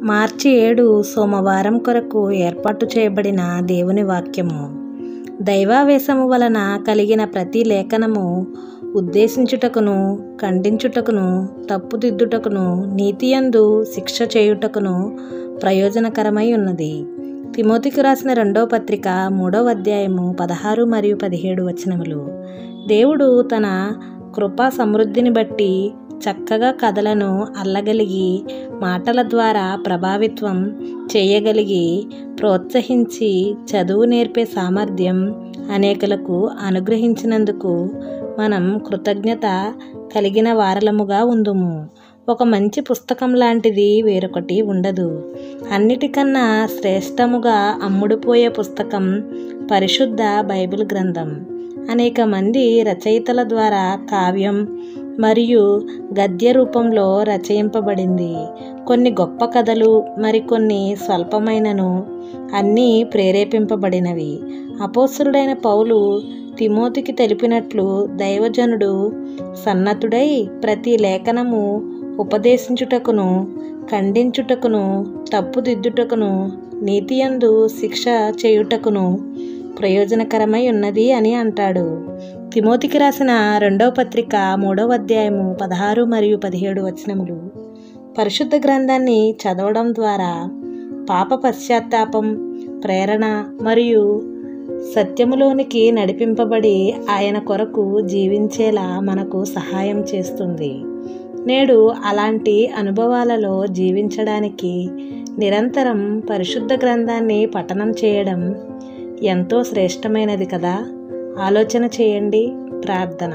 మార్చి ఏడు సోమవారం కొరకు ఏర్పాటు చేయబడిన దేవుని వాక్యము దైవావేశము వలన కలిగిన ప్రతి లేఖనము ఉద్దేశించుటకును ఖండించుటకును తప్పుదిద్దుటకును నీతియందు శిక్ష చేయుటకును ప్రయోజనకరమై ఉన్నది తిమోతికి రాసిన రెండవ పత్రిక మూడవ అధ్యాయము పదహారు మరియు పదిహేడు వచనములు దేవుడు తన కృపా సమృద్ధిని బట్టి చక్కగా కథలను అల్లగలిగి మాటల ద్వారా ప్రభావిత్వం చేయగలిగి ప్రోత్సహించి చదువు నేర్పే సామర్థ్యం అనేకులకు అనుగ్రహించినందుకు మనం కృతజ్ఞత కలిగిన వారలముగా ఉందుము ఒక మంచి పుస్తకం లాంటిది వేరొకటి ఉండదు అన్నిటికన్నా శ్రేష్టముగా అమ్ముడుపోయే పుస్తకం పరిశుద్ధ బైబిల్ గ్రంథం అనేక మంది రచయితల ద్వారా కావ్యం మరియు గద్య రూపంలో రచయింపబడింది కొన్ని గొప్ప కథలు మరికొన్ని స్వల్పమైనను అన్నీ ప్రేరేపింపబడినవి అపోసురుడైన పౌలు తిమోతికి తెలిపినట్లు దైవజనుడు సన్నతుడై ప్రతి లేఖనము ఉపదేశించుటకును ఖండించుటకును తప్పుదిద్దుటకును నీతియందు శిక్ష చేయుటకును ప్రయోజనకరమై ఉన్నది అని అంటాడు తిమోతికి రాసిన రెండవ పత్రిక మూడవ అధ్యాయము పదహారు మరియు పదిహేడు వచనములు పరిశుద్ధ గ్రంథాన్ని చదవడం ద్వారా పాప పశ్చాత్తాపం ప్రేరణ మరియు సత్యములోనికి నడిపింపబడి ఆయన కొరకు జీవించేలా మనకు సహాయం చేస్తుంది నేడు అలాంటి అనుభవాలలో జీవించడానికి నిరంతరం పరిశుద్ధ గ్రంథాన్ని పఠనం చేయడం ఎంతో శ్రేష్టమైనది కదా ఆలోచన చేయండి ప్రార్థన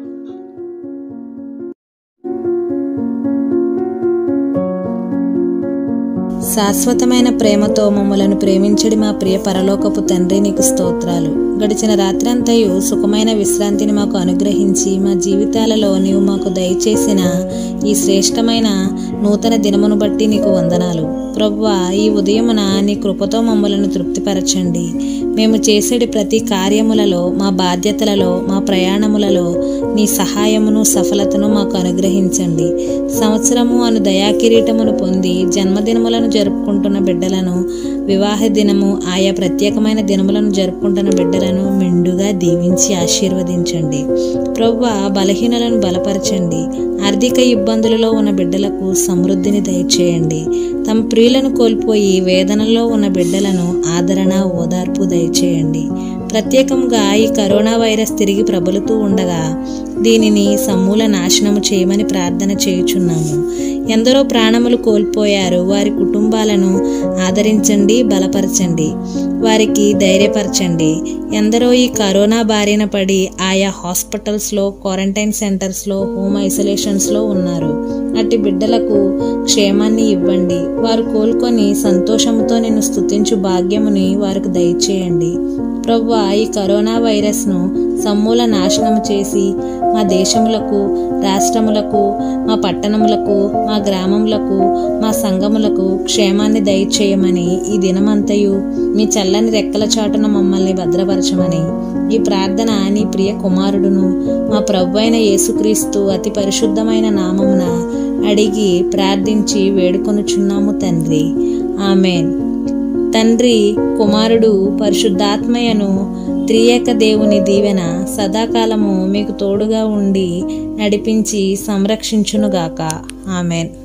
శాశ్వతమైన ప్రేమతో మమ్మలను ప్రేమించడి మా ప్రియ పరలోకపు తండ్రి నీకు స్తోత్రాలు గడిచిన రాత్రంతయు సుఖమైన విశ్రాంతిని మాకు అనుగ్రహించి మా జీవితాలలో నీవు మాకు దయచేసిన ఈ శ్రేష్టమైన నూతన దినమును బట్టి నీకు వందనాలు ప్రభువా ఈ ఉదయమున నీ కృపతో మమ్మలను తృప్తిపరచండి మేము చేసేటి ప్రతి కార్యములలో మా బాధ్యతలలో మా ప్రయాణములలో నీ సహాయమును సఫలతను మాకు అనుగ్రహించండి సంవత్సరము అను దయాకిరీటమును పొంది జన్మదినములను జరుపుకుంటున్న బిడ్డలను వివాహ దినము ఆయా ప్రత్యేకమైన దినములను జరుపుకుంటున్న బిడ్డలను మెండుగా దీవించి ఆశీర్వదించండి ప్రవ్వ బలహీనలను బలపరచండి ఆర్థిక ఇబ్బందులలో ఉన్న బిడ్డలకు సమృద్ధిని దయచేయండి తమ ప్రియులను కోల్పోయి వేదనలో ఉన్న బిడ్డలను ఆదరణ ఓదార్పు దయచేయండి ప్రత్యేకంగా ఈ కరోనా వైరస్ తిరిగి ప్రబలుతూ ఉండగా దీనిని సమూల నాశనము చేయమని ప్రార్థన చేయుచున్నాము ఎందరో ప్రాణములు కోల్పోయారు వారి కుటుంబాలను ఆదరించండి బలపరచండి వారికి ధైర్యపరచండి ఎందరో ఈ కరోనా బారిన పడి ఆయా హాస్పిటల్స్లో క్వారంటైన్ సెంటర్స్లో హోమ్ ఐసోలేషన్స్లో ఉన్నారు అట్టి బిడ్డలకు క్షేమాన్ని ఇవ్వండి వారు కోలుకొని సంతోషంతో నేను స్తుతించు భాగ్యముని వారికి దయచేయండి ప్రవ్వ ఈ కరోనా వైరస్ను సమూల నాశనం చేసి మా దేశములకు రాష్ట్రములకు మా పట్టణములకు మా గ్రామములకు మా సంఘములకు క్షేమాన్ని దయచేయమని ఈ దినమంతయు మీ చల్లని రెక్కల చాటున మమ్మల్ని భద్రపరచమని ఈ ప్రార్థన నీ ప్రియ కుమారుడును మా ప్రభు అయిన యేసుక్రీస్తు అతి పరిశుద్ధమైన నామమున అడిగి ప్రార్థించి వేడుకొనుచున్నాము తండ్రి ఆమెన్ తండ్రి కుమారుడు పరిశుద్ధాత్మయను త్రియేక దేవుని దీవెన సదాకాలము మీకు తోడుగా ఉండి నడిపించి సంరక్షించునుగాక ఆమెన్